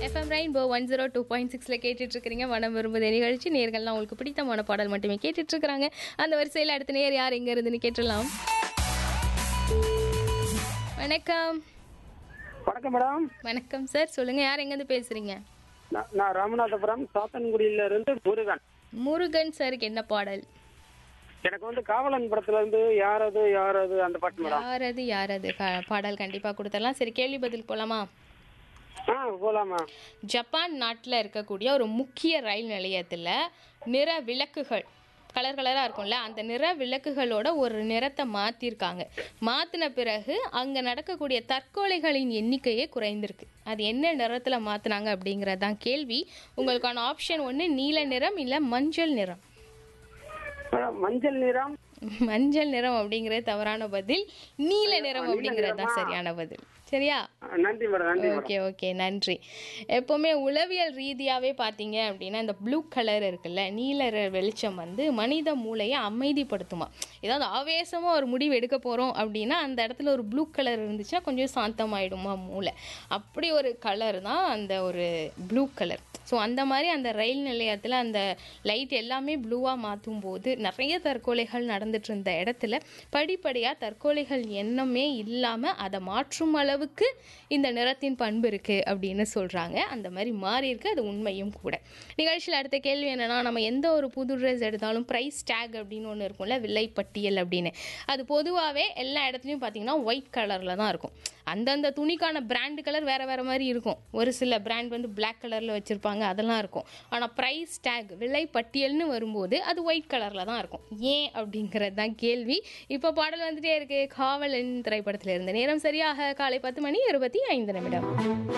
FM rainbow one zero two point சிக்ஸில் கேட்டுட்டு இருக்கிறீங்க மனம் விரும்புதே நிகழ்ச்சி நேர்கள்லாம் உங்களுக்கு பிடித்தமான பாடல் மட்டுமே கேட்டுட்டு இருக்கிறாங்க அந்த வரிசையில் அடுத்த நேர் யார் எங்க இருந்துன்னு கேட்டுடலாம் வணக்கம் வணக்கம் மேடம் வணக்கம் சார் சொல்லுங்க யார் எங்கேருந்து பேசுறீங்க நான் நான் ராமநாதபுரம் சாத்தன்குடியில இருந்து முருகன் முருகன் சாருக்கு என்ன பாடல் எனக்கு வந்து காவலன் படத்துல இருந்து யாரது யாரது அந்த பாட்டு மேடம் யாரது யாரது க- பாடல் கண்டிப்பாக கொடுத்துடலாம் சரி கேள்வி பதில் போலாமா ஆ போலாமா ஜப்பான் நாட்டில் இருக்கக்கூடிய ஒரு முக்கிய ரயில் நிலையத்தில் நிற விளக்குகள் கலர் கலராக இருக்கும்ல அந்த நிற விளக்குகளோட ஒரு நிறத்தை மாற்றிருக்காங்க மாற்றின பிறகு அங்கே நடக்கக்கூடிய தற்கொலைகளின் எண்ணிக்கையே குறைந்திருக்கு அது என்ன நிறத்தில் மாற்றினாங்க அப்படிங்கிறது தான் கேள்வி உங்களுக்கான ஆப்ஷன் ஒன்று நீல நிறம் இல்லை மஞ்சள் நிறம் மேடம் மஞ்சள் நிறம் மஞ்சள் நிறம் அப்படிங்கிறது தவறான பதில் நீல நிறம் அப்படிங்கிறது தான் சரியான பதில் சரியா ஆ, நன்றி மேடம் நன்றி மேடம் ஓகே ஓகே நன்றி எப்போவுமே உளவியல் ரீதியாகவே பார்த்தீங்க அப்படின்னா இந்த ப்ளூ கலர் இருக்குல்ல நீல ர- வெளிச்சம் வந்து மனித மூளையை அமைதிப்படுத்துமா ஏதாவது ஆவேசமாக ஒரு முடிவு எடுக்க போகிறோம் அப்படின்னா அந்த இடத்துல ஒரு ப்ளூ கலர் இருந்துச்சுன்னா கொஞ்சம் சாந்தமாயிடுமா மூளை அப்படி ஒரு கலர் தான் அந்த ஒரு ப்ளூ கலர் ஸோ அந்த மாதிரி அந்த ரயில் நிலையத்தில் அந்த லைட் எல்லாமே ப்ளூவாக மாற்றும் போது நிறைய தற்கொலைகள் நடந்துட்டு இருந்த இடத்துல படிப்படியாக தற்கொலைகள் எண்ணமே இல்லாமல் அதை மாற்றும் அளவுக்கு இந்த நிறத்தின் பண்பு இருக்குது அப்படின்னு சொல்கிறாங்க அந்த மாதிரி மாறி இருக்கு அது உண்மையும் கூட நிகழ்ச்சியில் அடுத்த கேள்வி என்னன்னா நம்ம எந்த ஒரு புது ட்ரெஸ் எடுத்தாலும் ப்ரைஸ் டேக் அப்படின்னு ஒன்று இருக்கும்ல விலைப்பட்டியல் அப்படின்னு அது பொதுவாகவே எல்லா இடத்துலையும் பார்த்தீங்கன்னா ஒயிட் கலரில் தான் இருக்கும் அந்தந்த துணிக்கான பிராண்டு கலர் வேறு வேறு மாதிரி இருக்கும் ஒரு சில பிராண்ட் வந்து Black கலரில் வச்சுருப்பாங்க அதெல்லாம் இருக்கும் ஆனால் ப்ரைஸ் டேக் விலை பட்டியல்னு வரும்போது அது ஒயிட் கலரில் தான் இருக்கும் ஏன் அப்படிங்கிறது தான் கேள்வி இப்போ பாடல் வந்துட்டே இருக்கு காவலன் திரைப்படத்தில் இருந்து நேரம் சரியாக காலை பத்து மணி இருபத்தி ஐந்து நிமிடம்